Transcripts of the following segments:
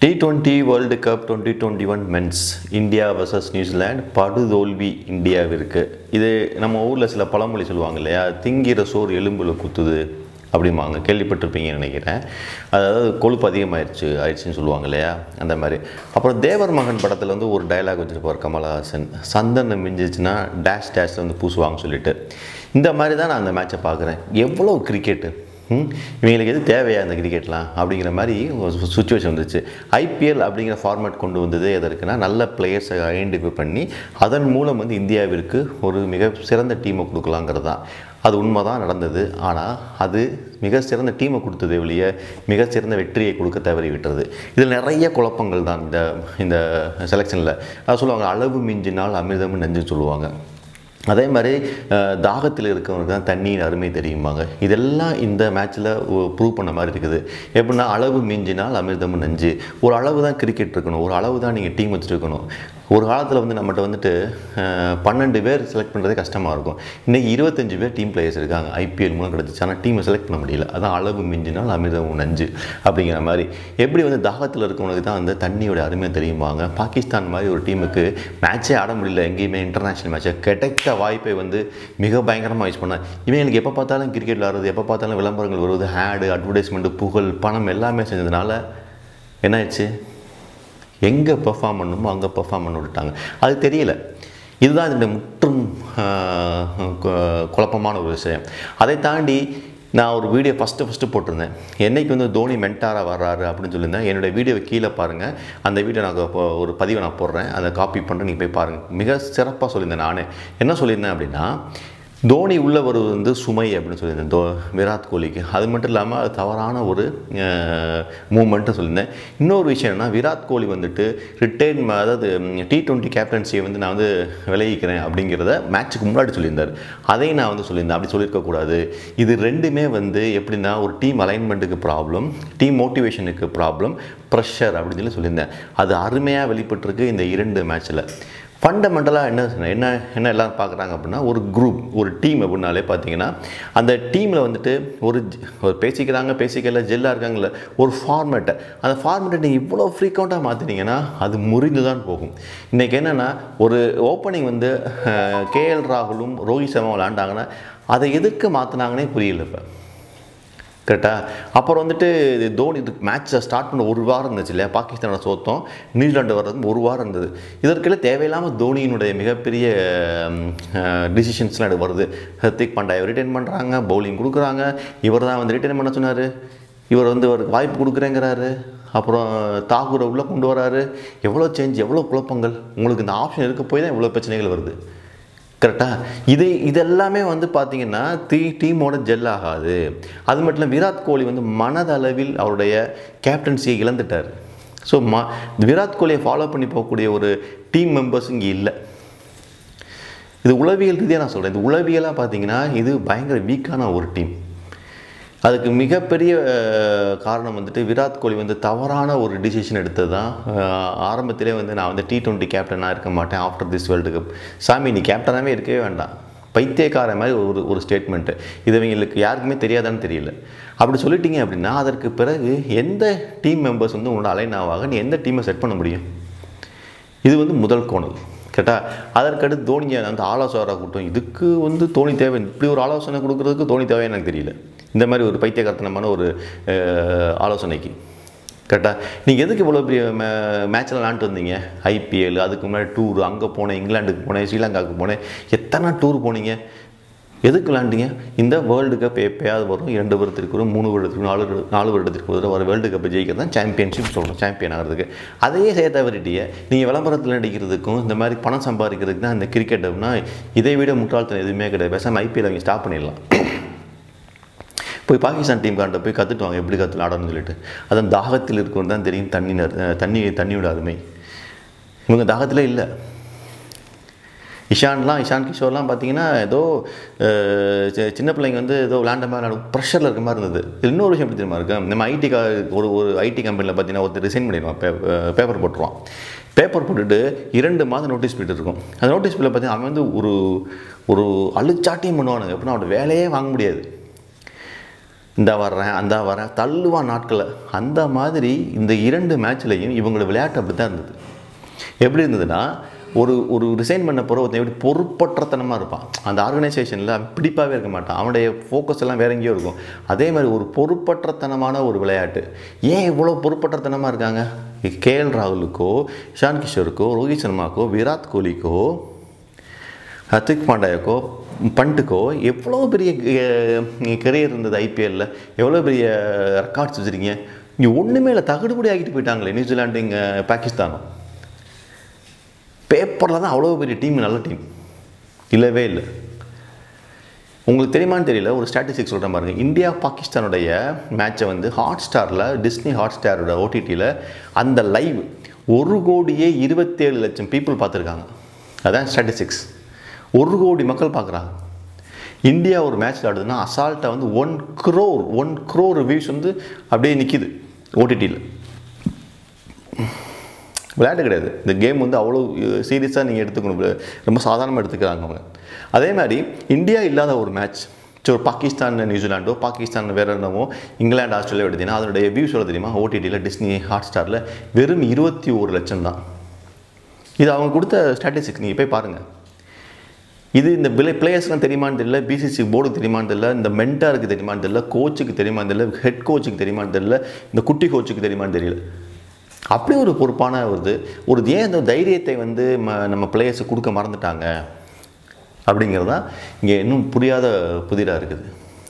D twenty world cup twenty twenty one men's India versus New Zealand படுதோல்வி இந்தியாவிற்கு இது நம்ம ஊரில் சில பழமொழி சொல்லுவாங்க இல்லையா திங்கிற சோறு எலும்புல குத்துது அப்படிம்பாங்க கேள்விப்பட்டிருப்பீங்கன்னு நினைக்கிறேன் அதாவது கொழுப்பு அதிகமாயிருச்சு ஆயிடுச்சுன்னு சொல்லுவாங்க இல்லையா அந்த மாதிரி அப்புறம் தேவர் மகன் படத்தில் வந்து ஒரு டயலாக் வச்சுருப்பார் கமலஹாசன் சந்தனம் மிஞ்சிச்சுன்னா டேஷ் டேஷில் வந்து பூசுவாங்கன்னு சொல்லிட்டு இந்த மாதிரி தான் நான் அந்த மேட்சை பார்க்குறேன் எவ்வளோ கிரிக்கெட்டு ம், இவங்களுக்கு எது தேவையா அந்த கிரிக்கெட்லாம் அப்படிங்கிற மாதிரி ஒரு சுச்சுவேஷன் வந்துச்சு ஐபிஎல் அப்படிங்கிற ஃபார்மேட் கொண்டு வந்தது எதற்குன்னா நல்ல பிளேயர்ஸை ஐடென்டிஃபை பண்ணி அதன் மூலம் வந்து இந்தியாவிற்கு ஒரு மிக சிறந்த டீமை கொடுக்கலாங்கிறது தான் அது உண்மை தான் நடந்தது ஆனால் அது மிக சிறந்த டீமை கொடுத்ததே ஒழிய மிக சிறந்த வெற்றியை கொடுக்க தவறி விட்டுறது இதில் நிறைய குழப்பங்கள் தான் இந்த இந்த செலெக்ஷனில் அது சொல்லுவாங்க அளவு மிஞ்சினால் அமிர்தம் நெஞ்சு சொல்லுவாங்க அதே மாதிரி அஹ், தாகத்தில் இருக்கவங்களுக்கு தான் தண்ணியின் அருமை தெரியுமாங்க இதெல்லாம் இந்த மேட்ச்சில் ப்ரூவ் பண்ண மாதிரி இருக்குது எப்படின்னா அளவு மிஞ்சினால் அமிர்தமும் நஞ்சு ஒரு அளவு தான் கிரிக்கெட் இருக்கணும் ஒரு அளவு தான் நீங்கள் டீம் வச்சுருக்கணும் ஒரு காலத்தில் வந்து நம்மகிட்ட வந்துட்டு அஹ், பன்னெண்டு பேர் செலக்ட் பண்ணுறதே கஷ்டமாக இருக்கும் இன்றைக்கி இருபத்தஞ்சு பேர் டீம் பிளேயர்ஸ் இருக்காங்க ஐபிஎல் மூலம் கிடச்சிச்சு ஆனால் டீமை செலக்ட் பண்ண முடியல அதான் அளவு மிஞ்சினால் அமிர்தமும் நஞ்சு அப்படிங்கிற மாதிரி எப்படி வந்து தாகத்தில் இருக்கவனுக்கு தான் வந்து தண்ணியோட அருமை தெரியுமாங்க பாகிஸ்தான் மாதிரி ஒரு டீமுக்கு மேட்சே ஆட முடியல எங்கேயுமே இன்டர்நேஷ்னல் மேட்சை கிடைத்த வாய்ப்பை வந்து மிக பயங்கரமாக யூஸ் பண்ண இவங்களுக்கு எப்போ பார்த்தாலும் கிரிக்கெட் விளாடுறது எப்போ பார்த்தாலும் விளம்பரங்கள் வருவது ஆடு அட்வர்டைஸ்மெண்ட்டு புகழ் பணம் எல்லாமே செஞ்சதுனால என்ன ஆயிடுச்சு எங்கே பெர்ஃபார்ம் பண்ணணுமோ அங்கே பெர்ஃபார்ம் பண்ண விட்டாங்க அது தெரியல இதுதான் இதனுடைய முற்றும் ஆஹ், கு- குழப்பமான ஒரு விஷயம் அதை தாண்டி நான் ஒரு வீடியோ ஃபஸ்ட்டு ஃபஸ்ட்டு போட்டிருந்தேன் என்னைக்கு வந்து தோனி மென்டாராக வர்றாரு அப்படின்னு சொல்லியிருந்தேன் என்னுடைய வீடியோவை கீழே பாருங்கள் அந்த வீடியோ நான் இப்போ ஒரு பதிவை நான் போடுறேன் அதை காப்பி பண்ணுறேன் நீங்கள் போய் பாருங்கள் மிக சிறப்பாக சொல்லியிருந்தேன் நானே என்ன சொல்லியிருந்தேன் அப்படின்னா தோனி உள்ள வருவது வந்து சுமை அப்படின்னு சொல்லியிருந்தேன் தோ விராட் கோலிக்கு அது மட்டும் இல்லாமல் அது தவறான ஒரு மூமெண்ட்டு சொல்லியிருந்தேன் இன்னொரு விஷயம் என்னன்னா விராட் கோலி வந்துட்டு ரிட்டைன் அதாவது டி டுவெண்ட்டி கேப்டன்சியை வந்து நான் வந்து விலகிக்கிறேன் அப்படிங்கிறத மேட்ச்சுக்கு முன்னாடி சொல்லியிருந்தார் அதையும் நான் வந்து சொல்லியிருந்தேன் அப்படி சொல்லியிருக்கக்கூடாது இது ரெண்டுமே வந்து எப்படின்னா ஒரு டீம் அலைன்மெண்ட்டுக்கு ப்ராப்ளம் டீம் மோட்டிவேஷனுக்கு ப்ராப்ளம் ப்ரெஷர் அப்படின்னு சொல்லி சொல்லியிருந்தேன் அது அருமையாக வெளிப்பட்டிருக்கு இந்த இரண்டு மேட்ச்சில் ஃபண்டமெண்டலாக என்ன என்ன என்ன எல்லாரும் பார்க்குறாங்க அப்படின்னா ஒரு குரூப் ஒரு டீம் அப்படின்னாலே பார்த்தீங்கன்னா அந்த டீமில் வந்துட்டு ஒரு ஜ- ஒரு பேசிக்கிறாங்க பேசிக்கல ஜெல்லாக இருக்காங்கல்ல ஒரு ஃபார்மேட்டை அந்த ஃபார்மேட்டை நீங்கள் இவ்வளோ ஃப்ரீக்வெண்ட்டாக மாற்றிட்டீங்கன்னா அது முறிந்து தான் போகும் இன்றைக்கி என்னென்னா ஒரு ஓப்பனிங் வந்து கேஎல் ராகுலும் ரோஹித் சர்மா விளாண்டாங்கன்னா அதை எதுக்கு மாற்றினாங்கன்னே புரியல இப்போ கரெக்டா அப்புறம் வந்துட்டு இது தோனி இது மேட்ச்சை ஸ்டார்ட் பண்ண ஒரு வாரம் இருந்துச்சு இல்லையா பாகிஸ்தானோட சோத்தம் நியூசிலாண்டு வர்றது ஒரு வாரம் இருந்தது இதற்கெல்லாம் தேவையில்லாமல் தோனியினுடைய மிகப்பெரிய டிசிஷன்ஸ்லாம் வருது ஹர்திக் பாண்டியாவை ரிட்டைன் பண்ணுறாங்க பவுலிங் கொடுக்குறாங்க இவர் தான் வந்து ரிட்டைன் பண்ண சொன்னார் இவர் வந்து அவருக்கு வாய்ப்பு கொடுக்குறேங்கிறாரு அப்புறம் தாகூரை உள்ளே கொண்டு வராரு எவ்வளோ சேஞ்ச் எவ்வளோ குழப்பங்கள் உங்களுக்கு இந்த ஆப்ஷன் இருக்க போய் தான் இவ்வளோ பிரச்சனைகள் வருது கரெக்டாக இது இதெல்லாமே வந்து பார்த்தீங்கன்னா டீ டீமோட ஜெல் ஆகாது அது மட்டும் இல்லை விராட் கோலி வந்து மனதளவில் அவருடைய கேப்டன்சியை இழந்துட்டார் ஸோ ம விராட் கோலியை ஃபாலோ பண்ணி போகக்கூடிய ஒரு டீம் மெம்பர்ஸ் இங்கே இல்லை இது உளவியல் ரீதியாக நான் சொல்கிறேன் இது உளவியலாக பார்த்தீங்கன்னா இது பயங்கர வீக்கான ஒரு டீம் அதுக்கு மிகப்பெரிய அஹ், காரணம் வந்துட்டு விராட் கோலி வந்து தவறான ஒரு டிசிஷன் எடுத்தது தான் அஹ், ஆரம்பத்திலே வந்து நான் வந்து டி டுவெண்ட்டி கேப்டனாக இருக்க மாட்டேன் ஆஃப்டர் திஸ் வேர்ல்டு கப் சாமி நீ கேப்டனாகவே இருக்கவே வேண்டாம் பைத்தியக்கார மாதிரி ஒரு ஒரு ஸ்டேட்மெண்ட்டு இது இவங்களுக்கு யாருக்குமே தெரியாதான்னு தெரியல அப்படி சொல்லிட்டீங்க அப்படின்னா அதற்கு பிறகு எந்த டீம் மெம்பர்ஸ் வந்து உங்களோட அலைன் ஆவாக நீ எந்த டீமை செட் பண்ண முடியும் இது வந்து முதல் கோணல் கேட்டா அதற்கடுத்து தோனியை அந்த ஆலோசகராக கூட்டம் இதுக்கு வந்து தோனி தேவை இப்படி ஒரு ஆலோசனை கொடுக்குறதுக்கு தோனி தேவை எனக்கு தெரியல இந்த மாதிரி ஒரு பைத்தியகார்த்தனமான ஒரு அஹ், ஆலோசனைக்கு கரெக்டாக நீங்கள் எதுக்கு இவ்வளோ பெரிய மே மேட்ச்சில் விளாண்டு வந்தீங்க ஐபிஎல் அதுக்கு முன்னாடி டூர் அங்கே போனேன் இங்கிலாந்துக்கு போனேன் ஸ்ரீலங்காவுக்கு போனேன் எத்தனை டூர் போனீங்க எதுக்கு விளாண்டீங்க இந்த வேர்ல்டு கப் எப்பயாவது வரும் இரண்டு வருடத்திற்கு வரும் மூணு வருடத்திற்கு நாலு வருட- நாலு வருடத்திற்கு ஒரு தடவை வர வேர்ல்டு கப்பை ஜெயிக்கிறது தான் சாம்பியன்ஷிப் சொல்கிறோம் சாம்பியன் ஆகிறதுக்கு அதையே செய்ய தவறிட்டியே நீங்கள் விளம்பரத்தில் நடிக்கிறதுக்கும் இந்த மாதிரி பணம் சம்பாதிக்கிறதுக்கு தான் இந்த கிரிக்கெட் அப்படின்னா இதை விட முட்டாள்தனம் எதுவுமே கிடையாது பேசாமல் ஐபிஎல் அவங்க ஸ்டாப் பண்ணிடலாம் போய் பாகிஸ்தான் டீம் காண்ட போய் கற்றுட்டு வாங்க எப்படி கற்று ஆடணும்னு சொல்லிட்டு அதான் தாகத்தில் இருக்கவங்க தான் தெரியும் தண்ணி நறு- தண்ணி தண்ணியோட அருமை இவங்க தாகத்திலே இல்லை இஷான்லாம் இஷான் கிஷோர்லாம் பார்த்தீங்கன்னா ஏதோ அஹ், சி- சின்ன பிள்ளைங்க வந்து ஏதோ விளாண்ட மாதிரி விளாடும் ப்ரெஷரில் இருக்க மாதிரி இருந்தது இதுல இன்னொரு விஷயம் எப்படி தெரியுமா இருக்கு நம்ம ஐடி கா ஒரு ஒரு ஐடி கம்பெனியில் பார்த்தீங்கன்னா ஒருத்தர் ரிசைன் பண்ணிடுவான் பேப்பர் போட்டுருவான் பேப்பர் போட்டுட்டு இரண்டு மாதம் நோட்டீஸ் பீரியட் இருக்கும் அந்த நோட்டீஸ் பீரியட் பார்த்தீங்கன்னா அவன் வந்து ஒரு ஒரு அழுச்சாட்டியம் பண்ணுவானுங்க எப்படின்னா அவனோட வேலையே வாங்க முடியாது இந்த வர்றேன் அந்த வரேன் தள்ளுவான் நாட்களை அந்த மாதிரி இந்த இரண்டு மேட்ச்லையும் இவங்களோட விளையாட்டு அப்படி தான் இருந்தது எப்படி இருந்ததுன்னா ஒரு ஒரு ரிசைன் பண்ண போகிற ஒருத்தன் எப்படி பொறுப்பற்றத்தனமாக இருப்பான் அந்த ஆர்கனைசேஷனில் அவன் பிடிப்பாகவே இருக்க மாட்டான் அவனுடைய ஃபோக்கஸ் எல்லாம் வேற எங்கேயோ இருக்கும் அதே மாதிரி ஒரு பொறுப்பற்றத்தனமான ஒரு விளையாட்டு ஏன் இவ்வளோ பொறுப்பற்றத்தனமாக இருக்காங்க கேஎல் ராகுலுக்கோ இஷான் கிஷோருக்கோ ரோஹித் சர்மாக்கோ விராட் கோலிக்கோ ஹர்திக் பாண்டியாக்கோ பண்ட்டுக்கோ எவ்வளோ பெரிய கெரியர் இருந்தது ஐபிஎல்லில் எவ்வளோ பெரிய ரெக்கார்ட்ஸ் வச்சுருக்கீங்க இங்கே ஒன்றுமே இல்லை தகுடுபடி ஆகிட்டு போயிட்டாங்களே நியூசிலாண்டு இங்கே பாகிஸ்தானும் பேப்பரில் தான் அவ்வளோ பெரிய டீம் நல்ல டீம் இல்லவே இல்லை உங்களுக்கு தெரியுமான்னு தெரியல ஒரு ஸ்டாட்டிஸ்டிக்ஸ் சொல்கிறேன் பாருங்கள் இந்தியா பாகிஸ்தானுடைய மேட்சை வந்து ஹாட் ஸ்டாரில் டிஸ்னி ஹாட் ஸ்டாரோட ஓடிடியில் அந்த லைவ் ஒரு கோடியே இருபத்தேழு லட்சம் பீப்புள் பார்த்துருக்காங்க அதான் ஸ்டாட்டிஸ்டிக்ஸ் ஒரு கோடி மக்கள் பார்க்குறாங்க இந்தியா ஒரு மேட்ச் ஆடுதுன்னா அசால்ட்டாக வந்து one crore one crore views வந்து அப்படியே நிற்கிது ஓடிடியில் விளையாட்டு கிடையாது இந்த கேம் வந்து அவ்வளோ சீரியஸாக நீங்கள் எடுத்துக்கணும் ரொம்ப சாதாரணமாக எடுத்துக்கிறாங்க அவங்க அதே மாதிரி இந்தியா இல்லாத ஒரு மேட்ச் ஸோ பாகிஸ்தான் நியூசிலாண்டோ பாகிஸ்தான் வேறு என்னவோ இங்கிலாந்து ஆஸ்திரேலியா எடுத்தீங்கன்னா அதனுடைய வியூஸ் எவ்வளோ தெரியுமா ஓடிடியில் டிஸ்னி ஹாட் ஸ்டாரில் வெறும் இருபத்தி ஒரு லட்சம் தான் இது அவங்க கொடுத்த ஸ்டாட்டிஸ்டிக்ஸ் நீங்கள் போய் பாருங்கள் இது இந்த பிளே பிளேயர்ஸ்லாம் தெரியுமான்னு தெரியல பிசிசி போர்டுக்கு தெரியுமான்னு தெரியல இந்த மென்டாருக்கு தெரியுமான்னு தெரியல கோச்சுக்கு தெரியுமான்னு தெரியல ஹெட் கோச்சுக்கு தெரியுமான்னு தெரியல இந்த குட்டி கோச்சுக்கு தெரியுமான்னு தெரியல அப்படி ஒரு பொறுப்பான ஒரு இது ஒரு ஏன் இந்த தைரியத்தை வந்து ம நம்ம பிளேயர்ஸை கொடுக்க மறந்துட்டாங்க அப்படிங்கிறது தான் இங்கே இன்னும் புரியாத புதிராக இருக்குது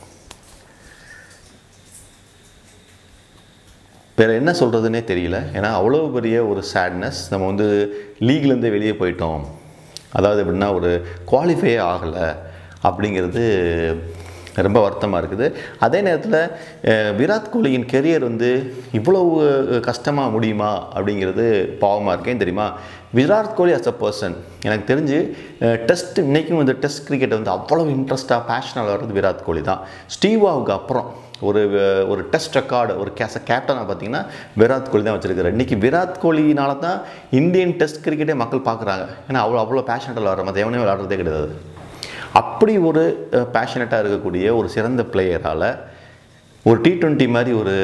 வேறு என்ன சொல்கிறதுனே தெரியல ஏன்னா அவ்வளோ பெரிய ஒரு சேட்னஸ் நம்ம வந்து லீக்லேருந்தே வெளியே போயிட்டோம் அதாவது எப்படின்னா ஒரு குவாலிஃபையே ஆகலை அப்படிங்கிறது ரொம்ப வருத்தமாக இருக்குது அதே நேரத்தில் அஹ், விராட் கோலியின் கெரியர் வந்து இவ்வளவு கஷ்டமாக முடியுமா அப்படிங்கிறது பாவமாக இருக்கேன் தெரியுமா Virat Kohli as a person எனக்கு தெரிஞ்சு டெஸ்ட் இன்றைக்கும் வந்து டெஸ்ட் கிரிக்கெட் வந்து அவ்வளவு இன்ட்ரெஸ்ட்டாக பேஷனாக வர்றது விராட் கோலி தான் ஸ்டீவாவுக்கு அப்புறம் ஒரு அஹ், ஒரு டெஸ்ட் ரெக்கார்டு ஒரு கேஸ் கேப்டனாக பார்த்தீங்கன்னா விராட் கோலி தான் வச்சிருக்காரு இன்றைக்கி விராட் கோலினால தான் இந்தியன் டெஸ்ட் கிரிக்கெட்டே மக்கள் பார்க்குறாங்க ஏன்னா அவ்வளோ அவ்வளோ பேஷனட்டாக விளாட்ற மற்ற எவனையும் விளாட்றதே கிடையாது அப்படி ஒரு பேஷனட்டாக இருக்கக்கூடிய ஒரு சிறந்த பிளேயரால் ஒரு டி டுவெண்ட்டி மாதிரி ஒரு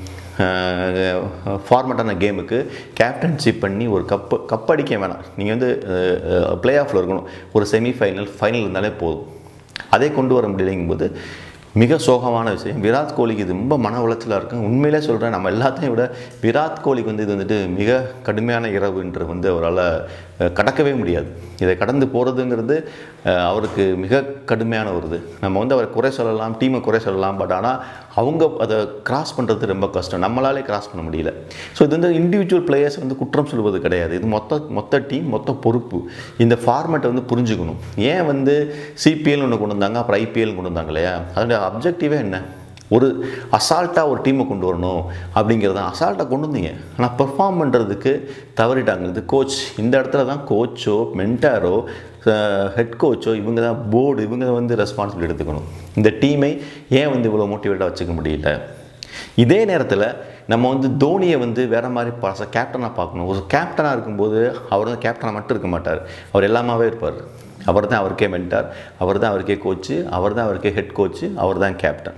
ஃபார்மட்டான கேமுக்கு கேப்டன்ஷிப் பண்ணி ஒரு கப்பு கப் அடிக்க வேணாம் நீங்கள் வந்து ப்ளே ஆஃபில் இருக்கணும் ஒரு செமிஃபைனல் ஃபைனல் இருந்தாலே போதும் அதை கொண்டு வர முடியலைங்கும்போது மிக சோகமான விஷயம் விராட் கோலிக்கு இது ரொம்ப மன உளைச்சலாக இருக்கும் உண்மையிலே சொல்கிறேன் நம்ம எல்லாத்தையும் விட விராட் கோலிக்கு வந்து இது வந்துட்டு மிக கடுமையான இரவுன்ற வந்து அவரால் அஹ், கடக்கவே முடியாது இதை கடந்து போகிறதுங்கிறது அஹ், அவருக்கு மிக கடுமையான ஒரு இது நம்ம வந்து அவரை குறை சொல்லலாம் டீமை குறை சொல்லலாம் பட் ஆனால் அவங்க அதை கிராஸ் பண்ணுறது ரொம்ப கஷ்டம் நம்மளாலே கிராஸ் பண்ண முடியல ஸோ இது வந்து இண்டிவிஜுவல் பிளேயர்ஸ் வந்து குற்றம் சொல்வது கிடையாது இது மொத்த மொத்த டீம் மொத்த பொறுப்பு இந்த ஃபார்மேட்டை வந்து புரிஞ்சுக்கணும் ஏன் வந்து சிபிஎல் ஒன்று கொண்டு வந்தாங்க அப்புறம் ஐபிஎல் கொண்டு வந்தாங்க இல்லையா அதோட அப்ஜெக்டிவே என்ன ஒரு அசால்ட்டாக ஒரு டீமை கொண்டு வரணும் அப்படிங்கிறது தான் அசால்ட்டாக கொண்டு வந்தீங்க ஆனால் பெர்ஃபார்ம் பண்ணுறதுக்கு தவறிட்டாங்க இது கோச் இந்த இடத்துல தான் கோச்சோ மென்டாரோ ஹெட் கோச்சோ இவங்க தான் போர்டு இவங்க வந்து ரெஸ்பான்சிபிலிட்டி எடுத்துக்கணும் இந்த டீமை ஏன் வந்து இவ்வளோ மோட்டிவேட்டாக வச்சுக்க முடியல இதே நேரத்தில் நம்ம வந்து தோனியை வந்து வேற மாதிரி பாச கேப்டனாக பார்க்கணும் ஒரு கேப்டனாக இருக்கும்போது அவர் வந்து கேப்டனாக மட்டும் இருக்க மாட்டார் அவர் எல்லாமாவே இருப்பார் அவர் தான் அவருக்கே மென்டார் அவர் தான் அவருக்கே கோச்சு அவர் தான் அவருக்கே ஹெட் கோச்சு அவர் தான் கேப்டன்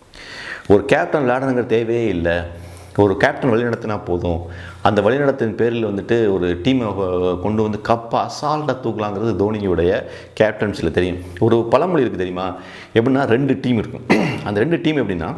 ஒரு கேப்டன் விளையாடணுங்கிற தேவையே இல்லை ஒரு கேப்டன் வழிநடத்தினா போதும் அந்த வழிநடத்தின் பேரில் வந்துட்டு ஒரு டீமை கொண்டு வந்து கப்பை அசால்ட்டாக தூக்கலாங்கிறது தோனியுடைய கேப்டன்ஸில் தெரியும் ஒரு பழமொழி இருக்குது தெரியுமா எப்படின்னா ரெண்டு டீம் இருக்கும் அந்த ரெண்டு டீம் எப்படின்னா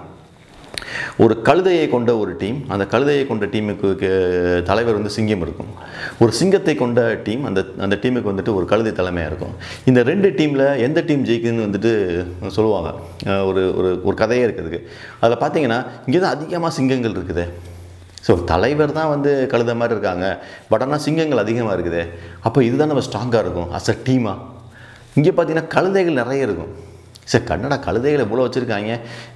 ஒரு கழுதையை கொண்ட ஒரு டீம் அந்த கழுதையை கொண்ட டீமுக்கு க- தலைவர் வந்து சிங்கம் இருக்கும் ஒரு சிங்கத்தை கொண்ட டீம் அந்த அந்த டீமுக்கு வந்துட்டு ஒரு கழுதை தலைமையாக இருக்கும் இந்த ரெண்டு டீமில் எந்த டீம் ஜெயிக்குதுன்னு வந்துட்டு சொல்லுவாங்க அஹ் ஒரு ஒரு ஒரு கதையே இருக்குதுக்கு அதில் பார்த்தீங்கன்னா இங்கே தான் அதிகமாக சிங்கங்கள் இருக்குது ஸோ தலைவர் தான் வந்து கழுத மாதிரி இருக்காங்க பட் ஆனால் சிங்கங்கள் அதிகமாக இருக்குது அப்போ இதுதான் நம்ம ஸ்ட்ராங்காக இருக்கும் அஸ் அ டீமாக இங்கே பார்த்தீங்கன்னா கழுதைகள் நிறைய இருக்கும் சார் கன்னடா கழுதைகள் எவ்வளோ வச்சுருக்காங்க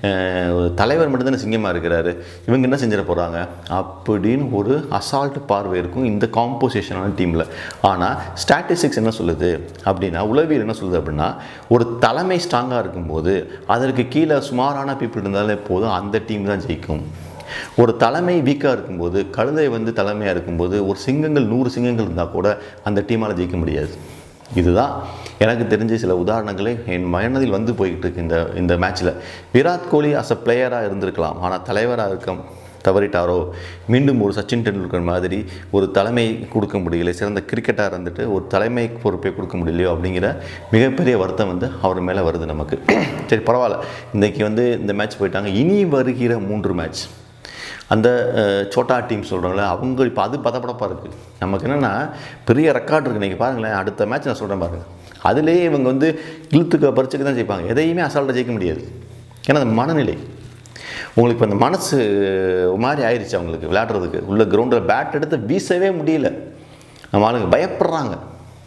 தலைவர் மட்டும்தானே சிங்கமாக இருக்கிறாரு இவங்க என்ன செஞ்சிட போகிறாங்க அப்படின்னு ஒரு அசால்ட் பார்வை இருக்கும் இந்த காம்போசிஷனான டீமில் ஆனால் ஸ்டாட்டிஸ்டிக்ஸ் என்ன சொல்லுது அப்படின்னா உளவியல் என்ன சொல்லுது அப்படின்னா ஒரு தலைமை ஸ்ட்ராங்காக இருக்கும்போது அதற்கு கீழே சுமாரான பீப்புள் இருந்தாலே போதும் அந்த டீம் தான் ஜெயிக்கும் ஒரு தலைமை வீக்காக இருக்கும்போது கழுதை வந்து தலைமையாக இருக்கும்போது ஒரு சிங்கங்கள் நூறு சிங்கங்கள் இருந்தால் கூட அந்த டீமால் ஜெயிக்க முடியாது இதுதான் எனக்கு தெரிஞ்ச சில உதாரணங்களே என் மனதில் வந்து போய்கிட்டு இருக்கு இந்த இந்த மேட்ச்சில் விராட் கோலி அஸ் அ பிளேயராக இருந்திருக்கலாம் ஆனால் தலைவராக இருக்க தவறிட்டாரோ மீண்டும் ஒரு சச்சின் டெண்டுல்கர் மாதிரி ஒரு தலைமை கொடுக்க முடியல சிறந்த கிரிக்கெட்டாக இருந்துட்டு ஒரு தலைமை பொறுப்பை கொடுக்க முடியலையோ அப்படிங்கிற மிகப்பெரிய வருத்தம் வந்து அவர் மேலே வருது நமக்கு சரி பரவாயில்ல இன்றைக்கி வந்து இந்த மேட்ச் போயிட்டாங்க இனி வருகிற மூன்று மேட்ச் அந்த அஹ், சோட்டா டீம் சொல்கிறாங்களே அவங்க இப்போ அது பதப்படப்பாக இருக்குது நமக்கு என்னென்னா பெரிய ரெக்கார்ட் இருக்குது நீங்கள் பாருங்களேன் அடுத்த மேட்ச் நான் சொல்கிறேன் பாருங்கள் அதுலேயே இவங்க வந்து இழுத்துக்க பறிச்சுக்க தான் ஜெயிப்பாங்க எதையுமே அசால்ட்டாக ஜெயிக்க முடியாது ஏன்னா அந்த மனநிலை உங்களுக்கு இப்போ அந்த மனசு ஒரு மாதிரி ஆயிடுச்சு அவங்களுக்கு விளையாடுறதுக்கு உள்ள கிரவுண்டில் பேட் எடுத்து வீசவே முடியல நம்ம ஆளுங்க பயப்படுறாங்க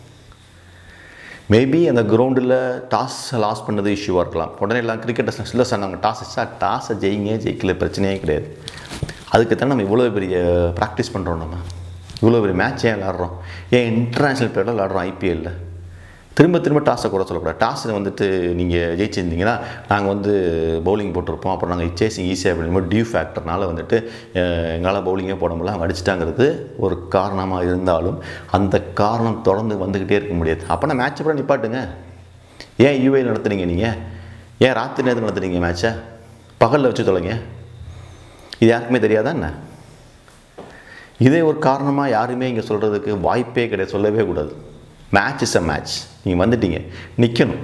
மேபி அந்த கிரவுண்டில் டாஸ் லாஸ் பண்ணது இஷ்யூவாக இருக்கலாம் உடனே எல்லாம் கிரிக்கெட்டர்ஸ் இல்லை சார் நாங்கள் டாஸ் சார் டாஸை ஜெயிங்க ஜெயிக்கல பிரச்சனையே கிடையாது அதுக்கு தான் நம்ம இவ்வளோ பெரிய ப்ராக்டிஸ் பண்ணுறோம் நம்ம இவ்வளோ பெரிய மேட்ச் ஏன் விளாட்றோம் ஏன் இன்டர்நேஷ்னல் பிளேயரில் விளாட்றோம் ஐபிஎல்லில் திரும்ப திரும்ப டாஸை கூட சொல்லக்கூடாது டாஸில் வந்துட்டு நீங்கள் ஜெயிச்சிருந்தீங்கன்னா நாங்கள் வந்து பவுலிங் போட்டிருப்போம் அப்புறம் நாங்கள் சேசிங் ஈஸியாக அப்படிங்கும்போது டியூ ஃபேக்டர்னால வந்துட்டு அஹ், எங்களால் பவுலிங்கே போட முடியல அவங்க அடிச்சிட்டாங்கிறது ஒரு காரணமாக இருந்தாலும் அந்த காரணம் தொடர்ந்து வந்துக்கிட்டே இருக்க முடியாது அப்போ நான் மேட்ச் கூட நிப்பாட்டுங்க ஏன் யூஏ நடத்துனீங்க நீங்கள் ஏன் ராத்திரி நேரத்தில் நடத்துனீங்க மேட்ச்சை பகலில் வச்சு தொலைங்க இது யாருக்குமே தெரியாதா என்ன இதே ஒரு காரணமாக யாருமே இங்கே சொல்கிறதுக்கு வாய்ப்பே கிடையாது சொல்லவே கூடாது மேட்ச் இஸ் அ மேட்ச் நீங்கள் வந்துட்டீங்க நிற்கணும்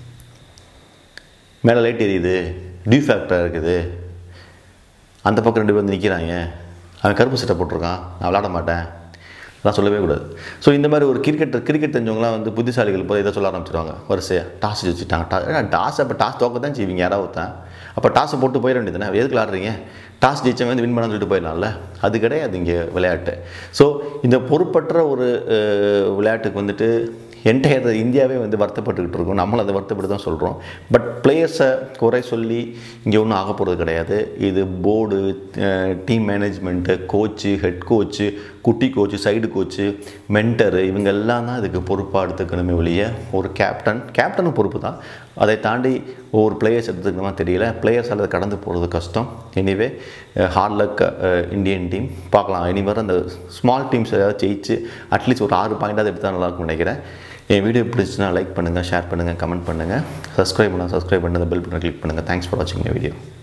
மேலே லைட் எரியுது டியூ ஃபேக்டர் இருக்குது அந்த பக்கம் ரெண்டு பேர் வந்து நிற்கிறாங்க அவன் கருப்பு சட்டை போட்டிருக்கான் நான் விளாட மாட்டேன் அதெல்லாம் சொல்லவே கூடாது ஸோ இந்த மாதிரி ஒரு கிரிக்கெட் கிரிக்கெட் தெரிஞ்சவங்களாம் வந்து புத்திசாலிகள் போய் இதை சொல்ல ஆரம்பிச்சிருவாங்க வரிசையாக டாஸ் வச்சுட்டாங்க டா ஏன்னா டாஸ் அப்போ டாஸ் தோக்க தான் செய்வீங்க யாராவது ஒருத்தன் அப்போ டாஸை போட்டு போயிட வேண்டியதுதானே எதுக்கு விளாட்றீங்க டாஸ் ஜெயிச்சவன் வந்து வின் பண்ண சொல்லிட்டு போயிடலாம்ல அது கிடையாது இங்கே விளையாட்டு ஸோ இந்த பொறுப்பற்ற ஒரு அஹ், விளையாட்டுக்கு வந்துட்டு என்டையர் இந்தியாவே வந்து வருத்தப்பட்டுக்கிட்டு இருக்கோம் நம்மளும் அதை வருத்தப்பட்டு தான் சொல்கிறோம் பட் பிளேயர்ஸை குறை சொல்லி இங்கே ஒன்றும் ஆக போகிறது கிடையாது இது board team management coach head coach குட்டி கோச்சு சைடு கோச்சு மென்டரு இவங்க எல்லாம் தான் இதுக்கு பொறுப்பாக எடுத்துக்கணுமே வெளியே ஒரு கேப்டன் கேப்டனும் பொறுப்பு தான் அதை தாண்டி ஒவ்வொரு பிளேயர்ஸ் எடுத்துக்கணுமா தெரியல பிளேயர்ஸால் அதை கடந்து போகிறது கஷ்டம் anyway hard luck Indian team பார்க்கலாம் இனி வர அந்த ஸ்மால் டீம்ஸ் ஏதாவது ஜெயிச்சு அட்லீஸ்ட் ஒரு ஆறு பாயிண்டாவது எடுத்தால் நல்லாயிருக்கும்னு நினைக்கிறேன் என் வீடியோ பிடிச்சுன்னா லைக் பண்ணுங்கள் ஷேர் பண்ணுங்கள் கமெண்ட் பண்ணுங்கள் சப்ஸ்கிரைப் பண்ணால் சப்ஸ்கிரைப் பண்ணுங்கள் பெல் பட்டன் கிளிக் பண்ணுங்கள் தேங்க்ஸ் ஃபார் வாட்சிங் மை வீடியோ